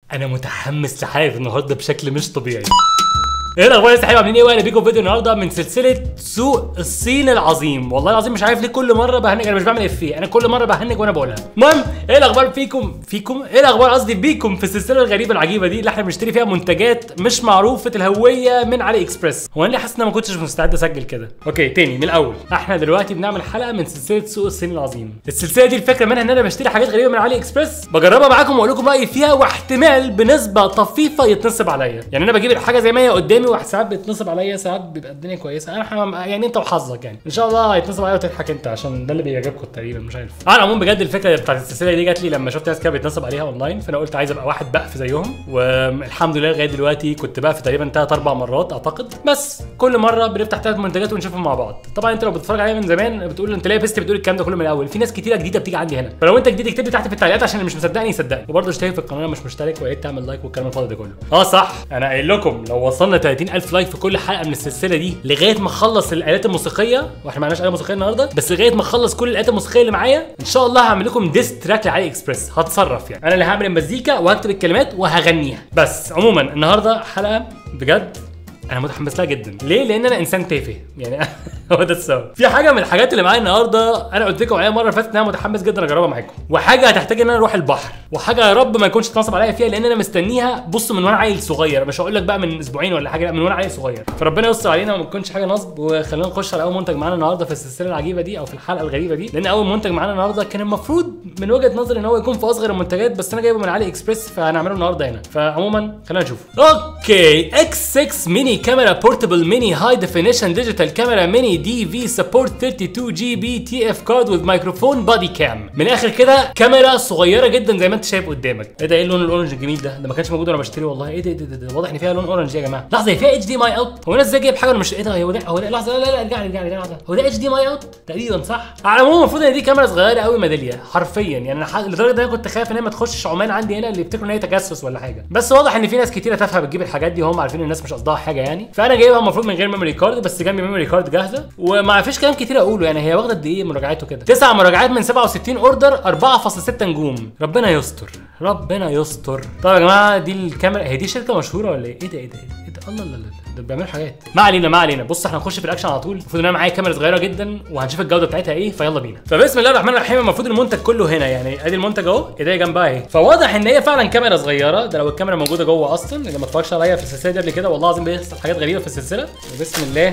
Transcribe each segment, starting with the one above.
انا متحمس لحلقه النهارده بشكل مش طبيعي ايه الاخبار يا صحابي عاملين ايه وانا بيكم فيديو النهارده من سلسله سوق الصين العظيم والله العظيم مش عارف ليه كل مره بهنج انا مش بعمل افيه انا كل مره بهنج وانا بقولها المهم ايه الاخبار فيكم فيكم ايه الاخبار قصدي بيكم في السلسله الغريبه العجيبه دي اللي احنا بنشتري فيها منتجات مش معروفه الهويه من علي اكسبريس هو انا ليه حاسس ان انا ما كنتش مستعد اسجل كده اوكي تاني من الاول احنا دلوقتي بنعمل حلقه من سلسله سوق الصين العظيم السلسله دي الفكره منها ان انا بشتري حاجات غريبه من علي اكسبريس بجربها معاكم واقول لكم رايي فيها واحتمال بنسبه طفيفه يتنصب عليا يعني انا بجيب الحاجه زي ما هي قدامي وساعات بيتنصب عليا ساعات بيبقى الدنيا كويسه انا حم... يعني انت وحظك يعني ان شاء الله هيتنصب عليا وتضحك انت عشان ده اللي بيعجبكم تقريبا مش عارف على العموم بجد الفكره بتاعت السلسله دي جات لي لما شفت ناس كده بيتنصب عليها اونلاين فانا قلت عايز ابقى واحد بقف زيهم والحمد لله لغايه دلوقتي كنت بقف تقريبا ثلاث اربع مرات اعتقد بس كل مره بنفتح ثلاث منتجات ونشوفهم مع بعض طبعا انت لو بتتفرج عليا من زمان بتقول انت ليه بيست بتقول الكلام ده كله من الاول في ناس كتيره جديده بتيجي عندي هنا فلو انت جديد اكتب لي تحت في التعليقات عشان اللي مش مصدقني يصدقني وبرضه اشترك في القناه لو مش مشترك ويا ريت تعمل لايك والكلام الفاضي ده كله اه صح انا قايل لكم لو وصلنا 30000 لايك في كل حلقه من السلسله دي لغايه ما اخلص الالات الموسيقيه واحنا معناش اله موسيقيه النهارده بس لغايه ما اخلص كل الالات الموسيقيه اللي معايا ان شاء الله هعمل لكم ديس تراك لعلي اكسبريس هتصرف يعني انا اللي هعمل المزيكا وهكتب الكلمات وهغنيها بس عموما النهارده حلقه بجد انا متحمس لها جدا ليه لان انا انسان تافه يعني هو ده السبب في حاجه من الحاجات اللي معايا النهارده انا قلت لكم عليها المره اللي فاتت ان انا متحمس جدا اجربها معاكم وحاجه هتحتاج ان انا اروح البحر وحاجه يا رب ما يكونش اتنصب عليا فيها لان انا مستنيها بص من وانا عيل صغير مش هقول لك بقى من اسبوعين ولا حاجه لا من وانا عيل صغير فربنا يستر علينا وما تكونش حاجه نصب وخلينا نخش على اول منتج معانا النهارده في السلسله العجيبه دي او في الحلقه الغريبه دي لان اول منتج معانا النهارده كان المفروض من وجهه نظري ان هو يكون في اصغر المنتجات بس انا جايبه من علي اكسبريس فهنعمله النهارده هنا فعموما خلينا نشوف اوكي اكس 6 ميني كاميرا بورتبل ميني هاي ديفينيشن ديجيتال كاميرا ميني دي في سبورت 32 جي بي تي اف كارد وذ مايكروفون بادي كام من الاخر كده كاميرا صغيره جدا زي ما انت شايف قدامك ايه ده ايه اللون الاورنج الجميل ده ده ما كانش موجود وانا بشتري والله ايه ده, ده, ده, ده واضح ان فيها لون اورنج يا جماعه لحظه هي فيها اتش دي ماي اوت هو انا ازاي جايب حاجه انا مش ايه ده هو ده هو ده لحظه لا لا لا ارجع لي ارجع لي لحظه هو ده اتش دي ماي اوت تقريبا صح على العموم المفروض ان دي كاميرا صغيره قوي ميداليه حرفيا يعني انا ح- لدرجه ان انا كنت خايف ان هي ما تخشش عمان عندي هنا اللي يفتكروا ان هي تجسس ولا حاجه بس واضح ان في ناس كتيره تافهه بتجيب الحاجات دي وهم عارفين ان الناس مش قصدها حاجه يعني فانا جايبها المفروض من غير ميموري كارد بس جنبي ميموري كارد جاهزه وما فيش كلام كتير اقوله يعني هي واخده قد ايه مراجعات وكده تسع مراجعات من 67 اوردر 4.6 نجوم ربنا يستر ربنا يستر طب يا جماعه دي الكاميرا هي دي شركه مشهوره ولا ايه ايه ده ايه ده ايه ده الله الله الله ده بيعملوا حاجات ما علينا ما علينا بص احنا هنخش في الاكشن على طول المفروض ان انا معايا كاميرا صغيره جدا وهنشوف الجوده بتاعتها ايه فيلا بينا فبسم الله الرحمن الرحيم المفروض المنتج كله هنا يعني ادي المنتج اهو ايديا جنبها اهي فواضح ان هي فعلا كاميرا صغيره ده لو الكاميرا موجوده جوه اصلا اللي ما اتفرجش عليا في السلسله دي قبل كده والله العظيم بيحصل حاجات غريبه في السلسله بسم الله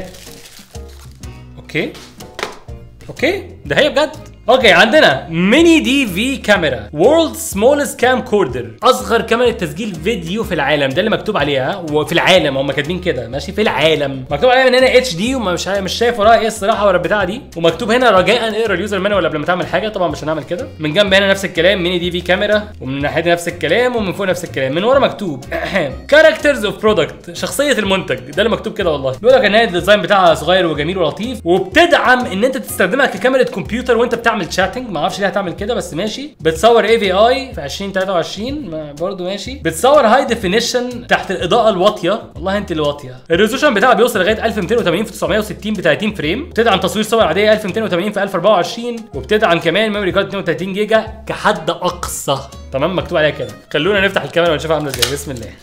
اوكي اوكي ده هي بجد اوكي عندنا ميني دي في كاميرا وورلد سمولست كام كوردر اصغر كاميرا تسجيل فيديو في العالم ده اللي مكتوب عليها وفي العالم هم كاتبين كده ماشي في العالم مكتوب عليها من هنا اتش دي ومش مش شايف وراها ايه الصراحه ولا البتاعه دي ومكتوب هنا رجاء اقرا اليوزر مانوال قبل ما تعمل حاجه طبعا مش هنعمل كده من جنب هنا نفس الكلام ميني دي في كاميرا ومن ناحيه نفس الكلام ومن فوق نفس الكلام من ورا مكتوب كاركترز اوف برودكت شخصيه المنتج ده اللي مكتوب كده والله بيقول لك ان هي الديزاين بتاعها صغير وجميل ولطيف وبتدعم ان انت تستخدمها ككاميرا كمبيوتر وانت بتعمل شاتنج ما اعرفش ليه هتعمل كده بس ماشي بتصور اي في اي في 2023 ما برضه ماشي بتصور هاي ديفينيشن تحت الاضاءه الواطيه والله انت اللي واطيه الريزولوشن بتاعها بيوصل لغايه 1280 في 960 ب 30 فريم بتدعم تصوير صور عاديه 1280 في 1024 وبتدعم كمان ميموري كارد 32 جيجا كحد اقصى تمام مكتوب عليها كده خلونا نفتح الكاميرا ونشوفها عامله ازاي بسم الله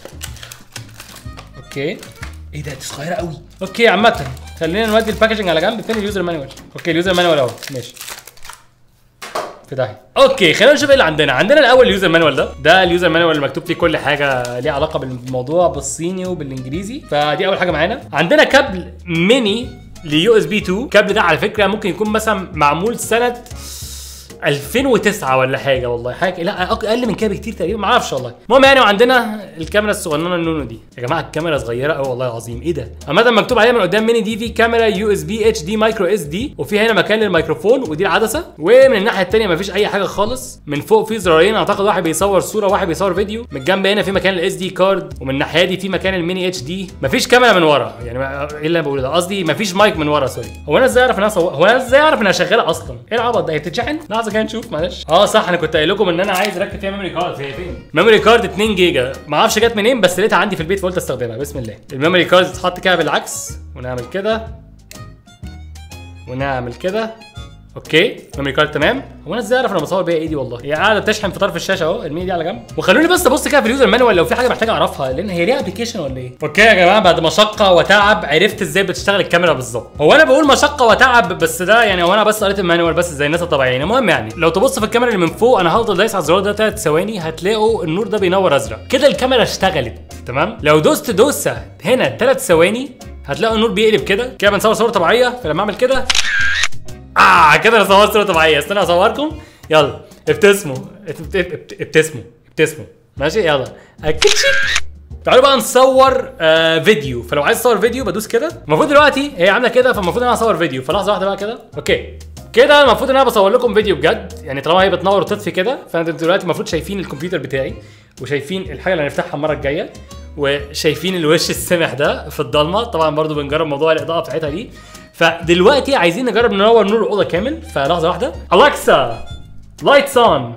اوكي ايه ده دي صغيره قوي اوكي عامه خلينا نودي الباكجنج على جنب فين اليوزر مانوال اوكي اليوزر مانوال اهو ماشي في داهيه اوكي خلينا نشوف ايه اللي عندنا عندنا الاول اليوزر مانوال ده ده اليوزر مانوال اللي مكتوب فيه كل حاجه ليها علاقه بالموضوع بالصيني وبالانجليزي فدي اول حاجه معانا عندنا كابل ميني ليو اس بي 2 الكابل ده على فكره ممكن يكون مثلا معمول سنه 2009 ولا حاجه والله حاجه لا أق- اقل من كده بكتير تقريبا ما اعرفش والله المهم يعني وعندنا الكاميرا الصغننه النونو دي يا جماعه الكاميرا صغيره قوي والله العظيم ايه ده عامه مكتوب عليها من قدام ميني دي في كاميرا يو اس بي اتش دي مايكرو اس دي وفي هنا مكان للميكروفون ودي العدسه ومن الناحيه الثانيه مفيش اي حاجه خالص من فوق في زرارين اعتقد واحد بيصور صوره واحد بيصور فيديو من الجنب هنا في مكان الاس دي كارد ومن الناحيه دي في مكان الميني اتش دي مفيش كاميرا من ورا يعني ما- ايه اللي انا بقوله ده قصدي مفيش مايك من ورا سوري هو انا ازاي اعرف ان انا صور هو انا ازاي اعرف انها شغاله اصلا ايه العبط ده هي بتتشحن لحظه كده نشوف معلش اه صح انا كنت قايل لكم ان انا عايز اركب فيها ميموري كارد هي فين ميموري كارد 2 جيجا ما اعرفش جت منين بس لقيتها عندي في البيت فقلت استخدمها بسم الله الميموري كارد تتحط كده بالعكس ونعمل كده ونعمل كده اوكي ميموري كارد تمام هو انا ازاي اعرف انا بصور بيها ايدي والله هي قاعده بتشحن في طرف الشاشه اهو ارمي دي على جنب وخلوني بس ابص كده في اليوزر مانوال لو في حاجه محتاج اعرفها لان هي ليها ابلكيشن ولا ايه اوكي يا جماعه بعد مشقه وتعب عرفت ازاي بتشتغل الكاميرا بالظبط هو انا بقول مشقه وتعب بس ده يعني هو انا بس قريت المانوال بس زي الناس الطبيعيين المهم يعني لو تبص في الكاميرا اللي من فوق انا هفضل دايس على الزرار ده 3 ثواني هتلاقوا النور ده بينور ازرق كده الكاميرا اشتغلت تمام لو دوست دوسه هنا 3 ثواني هتلاقوا النور بيقلب كده كده بنصور صوره طبيعيه فلما اعمل كده اه كده انا صورت صوره طبيعيه استنى اصوركم يلا ابتسموا ابت- ابت- ابتسموا ابتسموا ماشي يلا أكتشي. تعالوا بقى نصور آه فيديو فلو عايز تصور فيديو بدوس كده المفروض دلوقتي هي عامله كده فالمفروض ان انا اصور فيديو فلحظه واحده بقى كده اوكي كده المفروض ان انا بصور لكم فيديو بجد يعني طالما هي بتنور وتطفي كده فانتوا دلوقتي المفروض شايفين الكمبيوتر بتاعي وشايفين الحاجه اللي هنفتحها المره الجايه وشايفين الوش السمح ده في الضلمه طبعا برضو بنجرب موضوع الاضاءه بتاعتها دي فدلوقتي عايزين نجرب ننور نور الاوضه كامل فلحظه واحده الكسا لايتس اون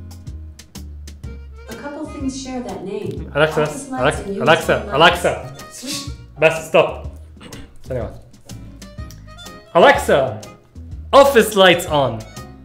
A couple things share that name. الكسا Office lights and الكسا used الكسا lights. الكسا بس ستوب ثانيه واحده الكسا اوفيس لايتس اون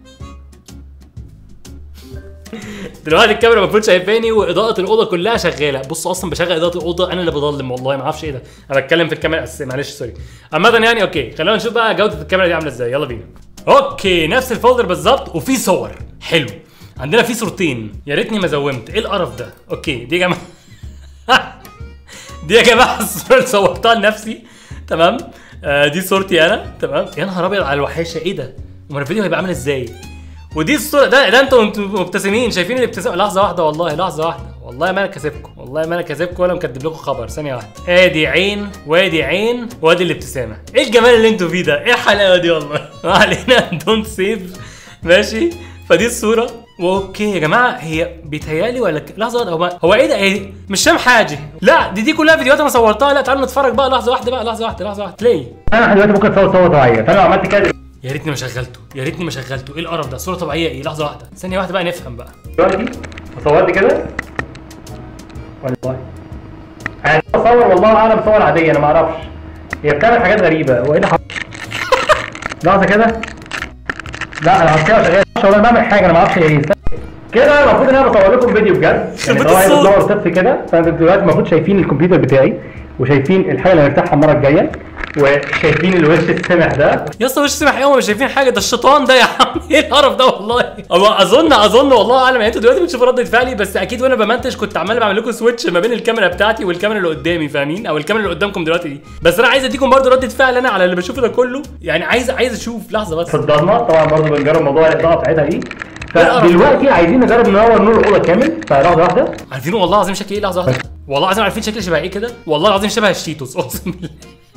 دلوقتي الكاميرا المفروض شايفاني واضاءه الاوضه كلها شغاله بصوا اصلا بشغل اضاءه الاوضه انا اللي بضلم والله ما اعرفش ايه ده انا بتكلم في الكاميرا الاساسيه معلش سوري عامه يعني اوكي خلينا نشوف بقى جوده الكاميرا دي عامله ازاي يلا بينا اوكي نفس الفولدر بالظبط وفي صور حلو عندنا في صورتين يا ريتني ما زومت ايه القرف ده اوكي دي يا جماعه دي يا جماعه الصوره اللي صورتها لنفسي تمام آه دي صورتي انا تمام يا نهار ابيض على الوحاشه ايه ده امال الفيديو هيبقى عامل ازاي ودي الصوره ده ده انتوا انتوا مبتسمين شايفين الابتسامه لحظه واحده والله لحظه واحده والله ما انا كاسبكم والله ما انا كاسبكم ولا مكتب لكم خبر ثانيه واحده ادي عين وادي عين وادي الابتسامه ايه الجمال اللي انتوا فيه ده ايه الحلاوه دي والله ما علينا دونت سيف ماشي فدي الصوره واوكي يا جماعه هي بيتهيالي ولا ك... لحظه واحده هو هو ايه ده ايه مش سام حاجه لا دي دي كلها فيديوهات انا صورتها لا تعالوا نتفرج بقى لحظه واحده بقى لحظه واحده لحظه واحده بلاي انا دلوقتي ممكن اصور صوره طبيعيه فانا لو عملت كده يا ريتني ما شغلته يا ريتني ما شغلته ايه القرف ده صوره طبيعيه ايه لحظه واحده ثانيه واحده بقى نفهم بقى دلوقتي وصورت كده والله انا بصور والله اعلم صور عاديه انا ما اعرفش هي بتعمل حاجات غريبه وايه اللي حصل لحظه كده لا انا عصير شغال والله انا بعمل حاجه انا ما اعرفش هي ايه كده المفروض ان انا بصور لكم فيديو بجد يعني خربت طبعا هي الصوت. بتنور طفي كده فانتوا دلوقتي المفروض شايفين الكمبيوتر بتاعي وشايفين الحاجه اللي هنفتحها المره الجايه وشايفين الوش السمح ده يا اسطى وش سمح ايه مش شايفين حاجه ده الشيطان ده يا عم ايه القرف ده والله هو اظن اظن والله اعلم يعني انتوا دلوقتي بتشوفوا رده فعلي بس اكيد وانا بمنتج كنت عمال بعمل لكم سويتش ما بين الكاميرا بتاعتي والكاميرا اللي قدامي فاهمين او الكاميرا اللي قدامكم دلوقتي دي بس انا عايز اديكم برضو رده فعل انا على اللي بشوفه ده كله يعني عايز عايز اشوف لحظه بس في الضلمه طبعا برضه بنجرب موضوع الاضاءه بتاعتها دي القرف ده؟ فدلوقتي عايزين نجرب ننور نور الاوضه كامل فلحظه واحده عارفين والله العظيم شكلي ايه لحظه واحده والله العظيم عارفين شكلي شبه ايه كده والله العظيم شبه الشيتوس اقسم بالله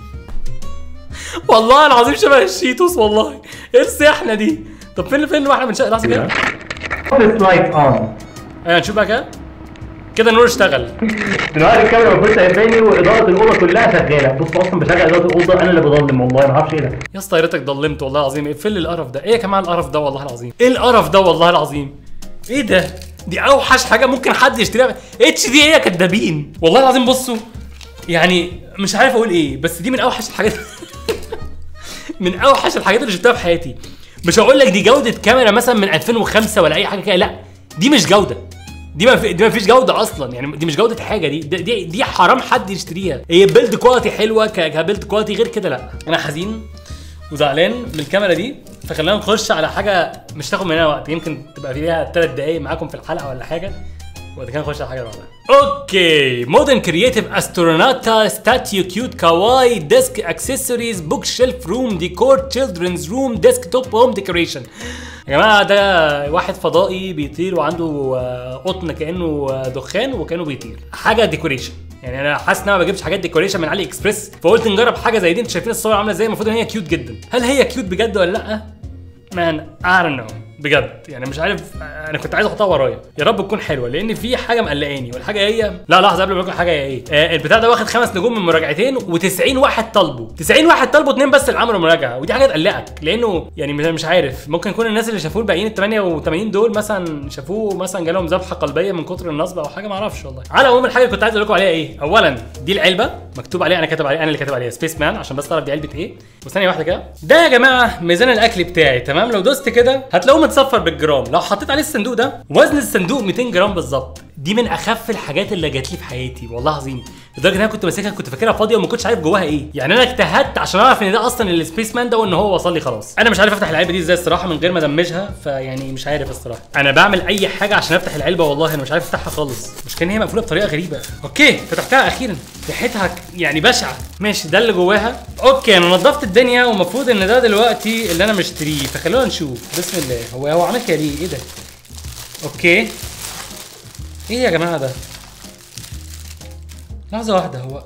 والله العظيم شبه الشيتوس والله ايه السحنه دي طب فين فين واحنا بنشق لحظه كده اوفيس لايت اون ايوه نشوف بقى كده كده النور اشتغل دلوقتي الكاميرا المفروض شايفاني واضاءه الاوضه كلها شغاله بص اصلا بشغل اضاءه الاوضه انا اللي بضلم والله ما اعرفش ايه ده يا اسطى يا ريتك ضلمت والله العظيم اقفل لي القرف ده ايه يا جماعه القرف ده والله العظيم ايه القرف ده والله العظيم ايه ده دي اوحش حاجه ممكن حد يشتريها اتش دي ايه يا كدابين والله العظيم بصوا يعني مش عارف اقول ايه بس دي من اوحش الحاجات من اوحش الحاجات اللي شفتها في حياتي مش هقول لك دي جوده كاميرا مثلا من 2005 ولا اي حاجه كده لا دي مش جوده دي ما في دي ما فيش جوده اصلا يعني دي مش جوده حاجه دي دي, دي, دي حرام حد يشتريها هي بيلد كواليتي حلوه ك- كبيلد كواليتي غير كده لا انا حزين وزعلان من الكاميرا دي فخلينا نخش على حاجه مش تاخد مننا وقت يمكن تبقى فيها ثلاث دقايق معاكم في الحلقه ولا حاجه وبعد كده نخش على حاجه بعدها اوكي مودرن كرييتيف استروناتا ستاتيو كيوت كواي ديسك اكسسوارز بوك شيلف روم ديكور تشيلدرنز روم ديسك توب هوم ديكوريشن يا جماعه ده واحد فضائي بيطير وعنده آه، قطن كانه آه، دخان وكانه بيطير حاجه ديكوريشن يعني انا حاسس ان انا ما بجيبش حاجات ديكوريشن من علي اكسبريس فقلت نجرب حاجه زي دي انتوا شايفين الصور عامله ازاي المفروض ان هي كيوت جدا هل هي كيوت بجد ولا لا مان I don't know بجد يعني مش عارف انا كنت عايز احطها ورايا يا رب تكون حلوه لان في حاجه مقلقاني والحاجه هي لا لحظه قبل ما اقول حاجه هي ايه آه البتاع ده واخد خمس نجوم من مراجعتين و90 واحد طلبوا 90 واحد طلبوا اتنين بس اللي عملوا مراجعه ودي حاجه تقلقك لانه يعني مش مش عارف ممكن يكون الناس اللي شافوه الباقيين ال 88 دول مثلا شافوه مثلا جالهم ذبحه قلبيه من كتر النصب او حاجه ما اعرفش والله على العموم الحاجه اللي كنت عايز اقول لكم عليها ايه اولا دي العلبه مكتوب عليها انا كاتب عليها انا اللي كاتب عليها سبيس مان عشان بس تعرف دي علبه ايه وثانيه واحده كده ده يا جماعه ميزان الاكل بتاعي تمام لو دوست كده هتلاقوه متصفر بالجرام لو حطيت عليه الصندوق ده وزن الصندوق 200 جرام بالظبط دي من اخف الحاجات اللي جات لي في حياتي والله العظيم لدرجه ان انا كنت ماسكها كنت فاكرها فاضيه وما كنتش عارف جواها ايه يعني انا اجتهدت عشان اعرف ان ده اصلا السبيس مان ده وان هو وصل لي خلاص انا مش عارف افتح العلبه دي ازاي الصراحه من غير ما ادمجها فيعني مش عارف الصراحه انا بعمل اي حاجه عشان افتح العلبه والله انا مش عارف افتحها خالص مش كان هي مقفوله بطريقه غريبه اوكي فتحتها اخيرا ريحتها ك- يعني بشعه ماشي ده اللي جواها اوكي انا نظفت الدنيا ومفروض ان ده دلوقتي اللي انا مشتريه فخلونا نشوف بسم الله هو هو عامل كده ليه ايه ده اوكي ايه يا جماعه ده لحظه واحده هو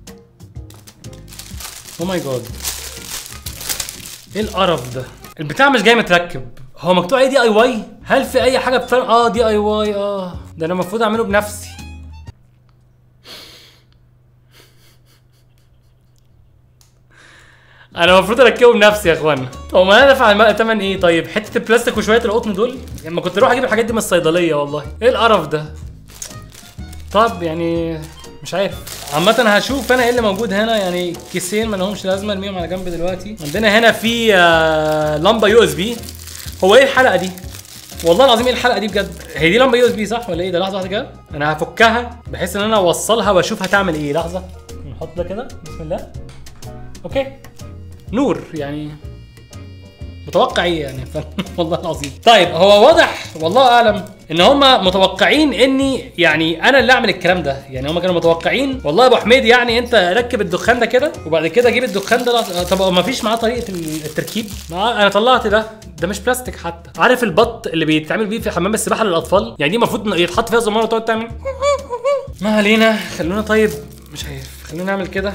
او ماي جاد ايه القرف ده البتاع مش جاي متركب هو مكتوب عليه دي اي واي هل في اي حاجه بتفرق اه دي اي واي اه ده انا المفروض اعمله بنفسي انا المفروض اركبه بنفسي يا اخوانا هو ما انا دافع الم- تمن ايه طيب حته البلاستيك وشويه القطن دول لما كنت اروح اجيب الحاجات دي من الصيدليه والله ايه القرف ده طب يعني مش عارف عامة هشوف انا ايه اللي موجود هنا يعني كيسين ما لهمش لازمه ارميهم على جنب دلوقتي عندنا هنا في آه، لمبه يو اس بي هو ايه الحلقه دي؟ والله العظيم ايه الحلقه دي بجد؟ هي دي لمبه يو اس بي صح ولا ايه ده لحظه واحده كده؟ انا هفكها بحيث ان انا اوصلها واشوف هتعمل ايه لحظه نحط ده كده بسم الله اوكي نور يعني متوقع ايه يعني ف- والله العظيم طيب هو واضح والله اعلم ان هم متوقعين اني يعني انا اللي اعمل الكلام ده يعني هم كانوا متوقعين والله يا ابو حميد يعني انت ركب الدخان ده كده وبعد كده جيب الدخان ده لا- طب هو ما فيش معاه طريقه التركيب مع... انا طلعت ده ده مش بلاستيك حتى عارف البط اللي بيتعمل بيه في حمام السباحه للاطفال يعني دي المفروض يتحط فيها زماره وتقعد تعمل ما علينا خلونا طيب مش عارف خلونا نعمل كده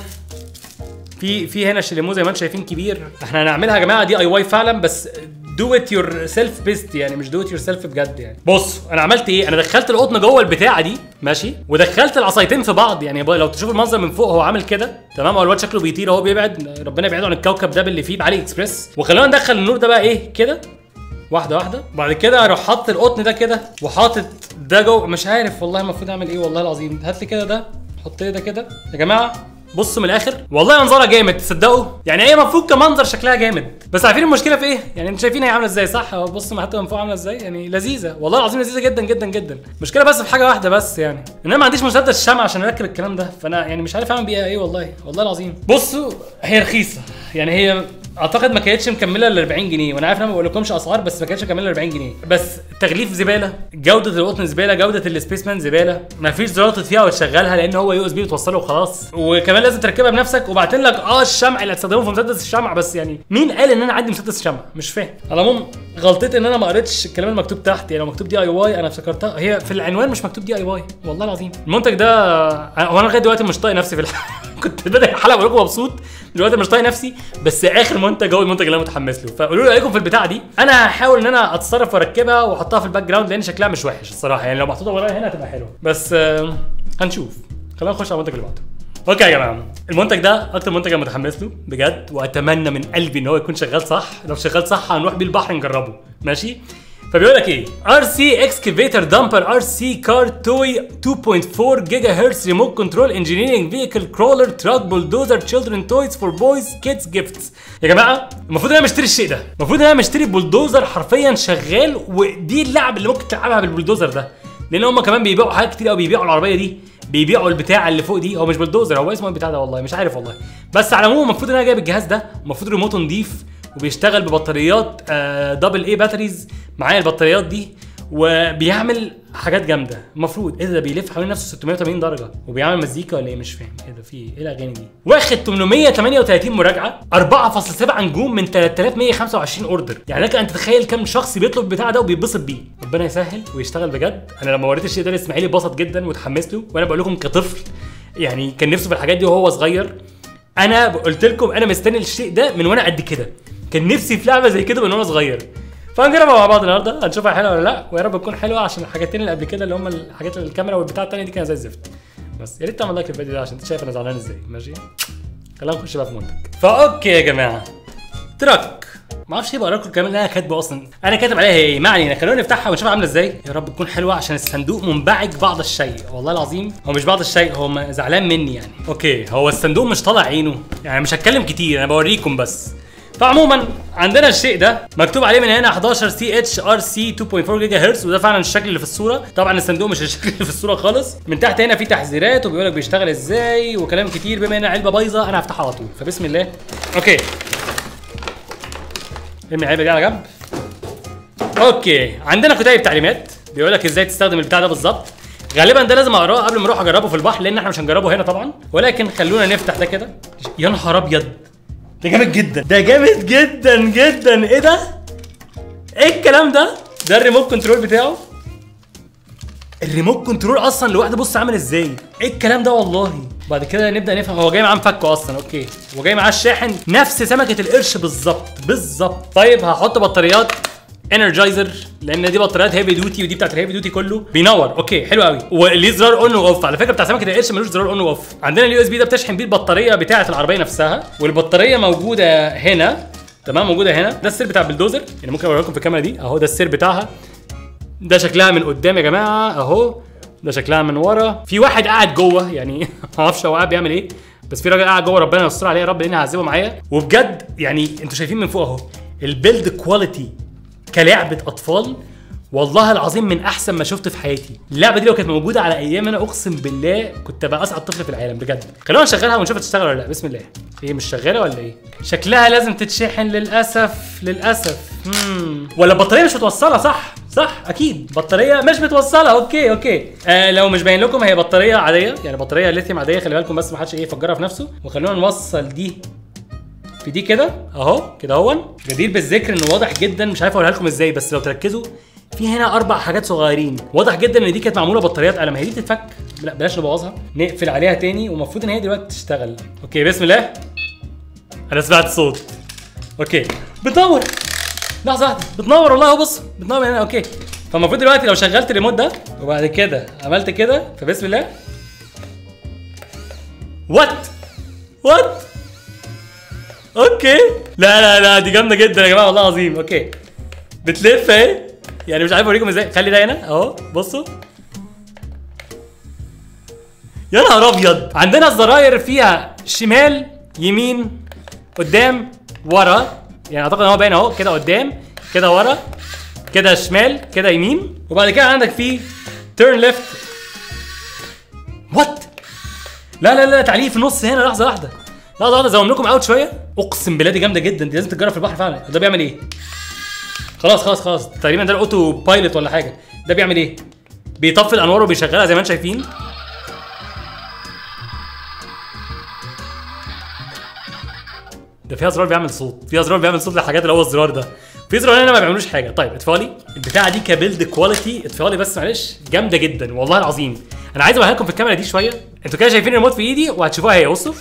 في في هنا شليمو زي ما انتم شايفين كبير احنا هنعملها يا جماعه دي اي واي فعلا بس دو ات يور سيلف بيست يعني مش دو ات يور سيلف بجد يعني بص انا عملت ايه انا دخلت القطن جوه البتاعه دي ماشي ودخلت العصايتين في بعض يعني لو تشوف المنظر من فوق هو عامل كده تمام هو الواد شكله بيطير اهو بيبعد ربنا يبعده عن الكوكب ده باللي فيه بعلي اكسبريس وخلونا ندخل النور ده بقى ايه كده واحده واحده وبعد كده اروح حاطط القطن ده كده وحاطط ده جو مش عارف والله المفروض اعمل ايه والله العظيم هات لي كده ده حط لي ده كده يا جماعه بصوا من الاخر والله منظرها جامد تصدقوا يعني هي المفروض كمنظر شكلها جامد بس عارفين المشكله في ايه يعني انتوا شايفين هي عامله ازاي صح هو بصوا حتى من فوق عامله ازاي يعني لذيذه والله العظيم لذيذه جدا جدا جدا المشكله بس في حاجه واحده بس يعني ان انا ما عنديش مسدس شمع عشان اركب الكلام ده فانا يعني مش عارف اعمل بيها ايه والله والله العظيم بصوا هي رخيصه يعني هي اعتقد ما كانتش مكمله ال 40 جنيه وانا عارف ان انا ما بقولكمش اسعار بس ما كانتش مكمله ال 40 جنيه بس تغليف زباله جوده القطن زباله جوده السبيس مان زباله ما فيش زرار تطفيها وتشغلها لان هو يو اس بي بتوصله وخلاص وكمان لازم تركبها بنفسك وبعتين لك اه الشمع اللي هتستخدمه في مسدس الشمع بس يعني مين قال ان انا عندي مسدس شمع مش فاهم على العموم غلطتي ان انا ما قريتش الكلام المكتوب تحت يعني لو مكتوب دي اي واي انا افتكرتها هي في العنوان مش مكتوب دي اي واي والله العظيم المنتج ده هو انا لغايه دلوقتي مش طايق نفسي في الحلقه كنت بادئ الحلقه بقول لكم مبسوط دلوقتي مش طايق نفسي بس اخر منتج هو المنتج اللي انا متحمس له فقولوا لي رايكم في البتاعه دي انا هحاول ان انا اتصرف واركبها واحطها في الباك جراوند لان شكلها مش وحش الصراحه يعني لو محطوطه ورايا هنا هتبقى حلوه بس آه، هنشوف خلينا نخش على المنتج اللي بعده اوكي يا جماعه المنتج ده اكتر منتج انا متحمس له بجد واتمنى من قلبي ان هو يكون شغال صح لو شغال صح هنروح بيه البحر نجربه ماشي فبيقول لك ايه ار سي اكسكافيتر دامبر ار سي كار توي 2.4 جيجا هرتز ريموت كنترول انجينيرنج فيكل كرولر تراك بولدوزر تشيلدرن تويز فور بويز كيدز جيفتس يا جماعه المفروض ان انا مشتري الشيء ده المفروض ان انا مشتري بولدوزر حرفيا شغال ودي اللعب اللي ممكن تلعبها بالبولدوزر ده لان هم كمان بيبيعوا حاجات كتير قوي بيبيعوا العربيه دي بيبيعوا البتاع اللي فوق دي هو مش بلدوزر هو اسمه البتاع ده والله مش عارف والله بس على العموم المفروض ان انا جايب الجهاز ده المفروض ريموته نضيف وبيشتغل ببطاريات آه دبل اي باتريز معايا البطاريات دي وبيعمل حاجات جامده المفروض ايه ده, ده بيلف حوالين نفسه 680 درجه وبيعمل مزيكا ولا ايه مش فاهم ايه ده في ايه إيه الاغاني دي واخد 838 مراجعه 4.7 نجوم من 3125 اوردر يعني لك ان تتخيل كم شخص بيطلب البتاع ده وبيتبسط بيه ربنا يسهل ويشتغل بجد انا لما وريت الشيء ده لاسماعيل اتبسط جدا وتحمس له وانا بقول لكم كطفل يعني كان نفسه في الحاجات دي وهو صغير انا قلت لكم انا مستني الشيء ده من وانا قد كده كان نفسي في لعبه زي كده من وانا صغير ف فهنجربها مع بعض النهارده هنشوفها حلوه ولا لا ويا رب تكون حلوه عشان الحاجتين اللي قبل كده اللي هم الحاجات الكاميرا والبتاع التانية دي كانت زي الزفت بس يا ريت تعمل لايك للفيديو ده عشان انت شايف انا زعلان ازاي ماشي خلينا نخش بقى في منتج فاوكي يا جماعه تراك ما اعرفش ايه بقرا لكم الكلام اللي انا كاتبه اصلا انا كاتب عليها ايه ما علينا خلونا نفتحها ونشوفها عامله ازاي يا رب تكون حلوه عشان الصندوق منبعج بعض الشيء والله العظيم هو مش بعض الشيء هو م- زعلان مني يعني اوكي هو الصندوق مش طالع عينه يعني مش هتكلم كتير انا بوريكم بس فعموما عندنا الشيء ده مكتوب عليه من هنا 11 سي اتش ار سي 2.4 جيجا هرتز وده فعلا الشكل اللي في الصوره طبعا الصندوق مش الشكل اللي في الصوره خالص من تحت هنا في تحذيرات وبيقول لك بيشتغل ازاي وكلام كتير بما ان علبه بايظه انا هفتحها على طول فبسم الله اوكي ارمي العلبه دي على جنب اوكي عندنا كتيب تعليمات بيقول لك ازاي تستخدم البتاع ده بالظبط غالبا ده لازم اقراه قبل ما اروح اجربه في البحر لان احنا مش هنجربه هنا طبعا ولكن خلونا نفتح ده كده يا نهار ابيض ده جامد جدا ده جامد جدا جدا ايه ده ايه الكلام ده ده الريموت كنترول بتاعه الريموت كنترول اصلا لوحده بص عامل ازاي ايه الكلام ده والله بعد كده نبدا نفهم هو جاي معاه مفكه اصلا اوكي هو جاي معاه الشاحن نفس سمكه القرش بالظبط بالظبط طيب هحط بطاريات انرجايزر لان دي بطاريات هيفي دوتي ودي بتاعت الهيفي دوتي كله بينور اوكي حلو قوي وليه زرار اون واوف على فكره بتاع سمكه القرش ملوش زرار اون واوف عندنا اليو اس بي ده بتشحن بيه البطاريه بتاعه العربيه نفسها والبطاريه موجوده هنا تمام موجوده هنا ده السير بتاع البلدوزر يعني ممكن اوريكم في الكاميرا دي اهو ده السير بتاعها ده شكلها من قدام يا جماعه اهو ده شكلها من ورا في واحد قاعد جوه يعني ما اعرفش هو قاعد بيعمل ايه بس في راجل قاعد جوه ربنا يستر عليه يا رب لان هعذبه معايا وبجد يعني انتوا شايفين من فوق اهو البيلد كواليتي كلعبه اطفال والله العظيم من احسن ما شفت في حياتي اللعبه دي لو كانت موجوده على ايام انا اقسم بالله كنت ابقى اسعد طفل في العالم بجد خلونا نشغلها ونشوف تشتغل ولا لا بسم الله هي مش شغاله ولا ايه شكلها لازم تتشحن للاسف للاسف مم. ولا البطاريه مش متوصله صح صح اكيد بطاريه مش متوصله اوكي اوكي آه لو مش باين لكم هي بطاريه عاديه يعني بطاريه ليثيوم عاديه خلي بالكم بس ما حدش ايه يفجرها في نفسه وخلونا نوصل دي في دي كده اهو كده اهون جدير بالذكر انه واضح جدا مش عارف اقولها لكم ازاي بس لو تركزوا في هنا اربع حاجات صغيرين واضح جدا ان دي كانت معموله بطاريات قلم هي دي تتفك لا بلاش نبوظها نقفل عليها تاني ومفروض ان هي دلوقتي تشتغل اوكي بسم الله انا سمعت صوت اوكي بتنور لحظه واحده بتنور والله اهو بص بتنور من هنا اوكي فالمفروض دلوقتي لو شغلت الريموت ده وبعد كده عملت كده فبسم الله وات وات اوكي لا لا لا دي جامده جدا يا جماعه والله العظيم اوكي بتلف اهي يعني مش عارف اوريكم ازاي خلي ده هنا اهو بصوا يا نهار ابيض عندنا الزراير فيها شمال يمين قدام ورا يعني اعتقد ان هو باين اهو كده قدام كده ورا كده شمال كده يمين وبعد كده عندك في تيرن ليفت وات لا لا لا تعليق في النص هنا لحظه واحده لحظه واحده زوم لكم اوت شويه اقسم بالله دي جامده جدا دي لازم تتجرب في البحر فعلا ده بيعمل ايه خلاص خلاص خلاص تقريبا ده الاوتو بايلوت ولا حاجه ده بيعمل ايه بيطفي الانوار وبيشغلها زي ما انتم شايفين ده فيها زرار بيعمل صوت فيها زرار بيعمل صوت للحاجات اللي هو الزرار ده في زرار هنا ما بيعملوش حاجه طيب اطفوا لي البتاعه دي كبيلد كواليتي اطفوا لي بس معلش جامده جدا والله العظيم انا عايز اوريها لكم في الكاميرا دي شويه انتوا كده شايفين الريموت في ايدي وهتشوفوها هي بصوا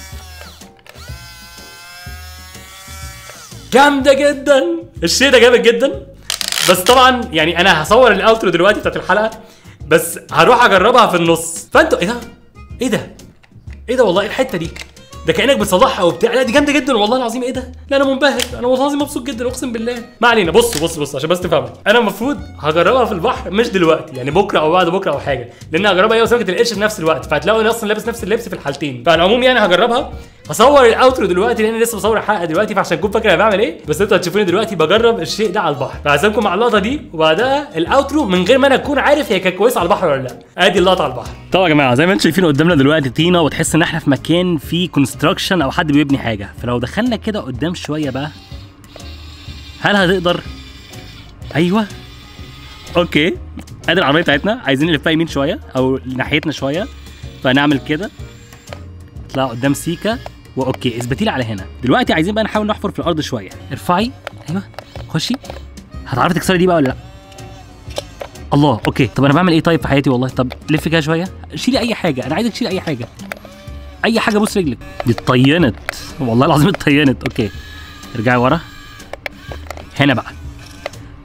جامده جدا الشيء ده جامد جدا بس طبعا يعني انا هصور الاوترو دلوقتي بتاعت الحلقه بس هروح اجربها في النص فانتوا ايه ده ايه ده ايه ده والله ايه الحته دي ده كانك بتصلحها وبتاع لا دي جامده جدا والله العظيم ايه ده لا انا منبهر انا والله العظيم مبسوط جدا اقسم بالله ما علينا بص بص بص عشان بس تفهموا انا المفروض هجربها في البحر مش دلوقتي يعني بكره او بعد بكره او حاجه لان هجربها هي وسمكه القرش في نفس الوقت فهتلاقوا اني اصلا لابس نفس اللبس في الحالتين فعلى العموم يعني هجربها هصور الاوترو دلوقتي لان لسه بصور الحلقه دلوقتي فعشان تكون فاكر انا بعمل ايه بس انتوا هتشوفوني دلوقتي بجرب الشيء ده على البحر فهسيبكم مع اللقطه دي وبعدها الاوترو من غير ما انا اكون عارف هي كانت كويسه على البحر ولا لا ادي اللقطه على البحر طبعا يا جماعه زي ما انتم شايفين قدامنا دلوقتي طينه وتحس ان احنا في مكان فيه كونستراكشن او حد بيبني حاجه فلو دخلنا كده قدام شويه بقى هل هتقدر ايوه اوكي ادي العربيه بتاعتنا عايزين نلفها يمين شويه او ناحيتنا شويه فنعمل كده اطلع قدام سيكا واوكي اثبتي لي على هنا دلوقتي عايزين بقى نحاول نحفر في الارض شويه ارفعي ايوه خشي هتعرفي تكسري دي بقى ولا لا الله اوكي طب انا بعمل ايه طيب في حياتي والله طب لفي كده شويه شيلي اي حاجه انا عايزك تشيلي اي حاجه اي حاجه بص رجلك دي اتطينت والله العظيم اتطينت اوكي ارجعي ورا هنا بقى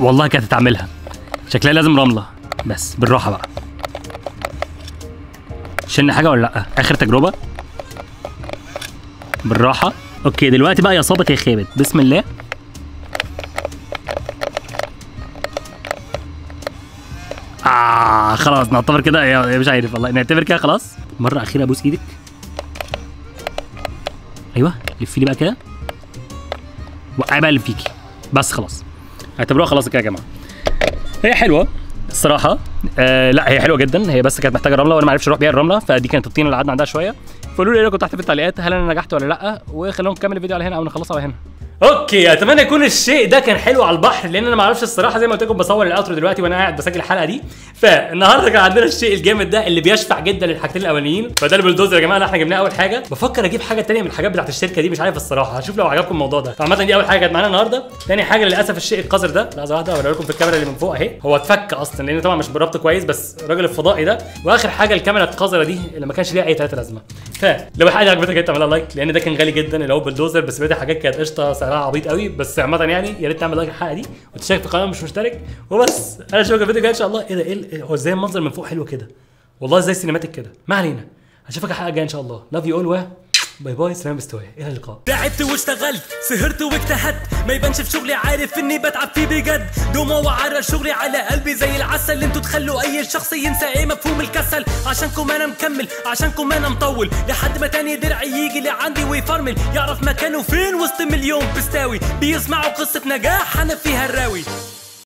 والله كانت هتعملها شكلها لازم رمله بس بالراحه بقى شلنا حاجه ولا لا اخر تجربه بالراحه اوكي دلوقتي بقى يا صابت يا خابت بسم الله آه خلاص نعتبر كده يا- مش عارف والله نعتبر كده خلاص مرة أخيرة أبوس إيدك أيوه لفي لي بقى كده وقعي بقى اللي فيكي بس خلاص اعتبروها خلاص كده يا جماعة هي حلوة الصراحة آه لا هي حلوة جدا هي بس كانت محتاجة رملة وأنا ما عرفتش أروح بيها الرملة فدي كانت الطينة اللي قعدنا عندها شوية فقولوا لي إيه رايكم تحت في التعليقات هل أنا نجحت ولا لأ وخلونا نكمل الفيديو على هنا أو نخلصه على هنا اوكي اتمنى يكون الشيء ده كان حلو على البحر لان انا ما اعرفش الصراحه زي ما قلت لكم بصور الاوترو دلوقتي وانا قاعد بسجل الحلقه دي فالنهارده كان عندنا الشيء الجامد ده اللي بيشفع جدا للحاجتين الاولانيين فده البلدوزر يا جماعه اللي احنا جبناه اول حاجه بفكر اجيب حاجه تانية من الحاجات بتاعت الشركه دي مش عارف الصراحه هشوف لو عجبكم الموضوع ده فعامه دي اول حاجه كانت معانا النهارده تاني حاجه للاسف الشيء القذر ده لحظه واحده اوريها لكم في الكاميرا اللي من فوق اهي هو اتفك اصلا لان طبعا مش بربط كويس بس الراجل الفضائي ده واخر حاجه الكاميرا القذره دي اللي ما كانش ليها اي ثلاثه لازمه فلو الحاجه عجبتك انت اعملها لايك لان ده كان غالي جدا اللي هو بلدوزر بس بقيت حاجات كانت قشطه سعرها عبيط قوي بس عامه يعني يا ريت تعمل لايك الحلقه دي وتشترك في القناه مش مشترك وبس انا اشوفك في الفيديو الجاي ان شاء الله ايه ده ايه ال- هو ازاي المنظر من فوق حلو كده والله ازاي سينماتيك كده ما علينا اشوفك الحلقه الجايه ان شاء الله لاف يو اول و باي باي سلام بستوي الى اللقاء تعبت واشتغلت سهرت واجتهدت ما يبانش في شغلي عارف اني بتعب فيه بجد دوما وعرى شغلي على قلبي زي العسل انتوا تخلوا اي شخص ينسى ايه مفهوم الكسل عشانكم انا مكمل عشانكم انا مطول لحد ما تاني درعي يجي لعندي ويفرمل يعرف مكانه فين وسط مليون بستاوي بيسمعوا قصة نجاح انا فيها الراوي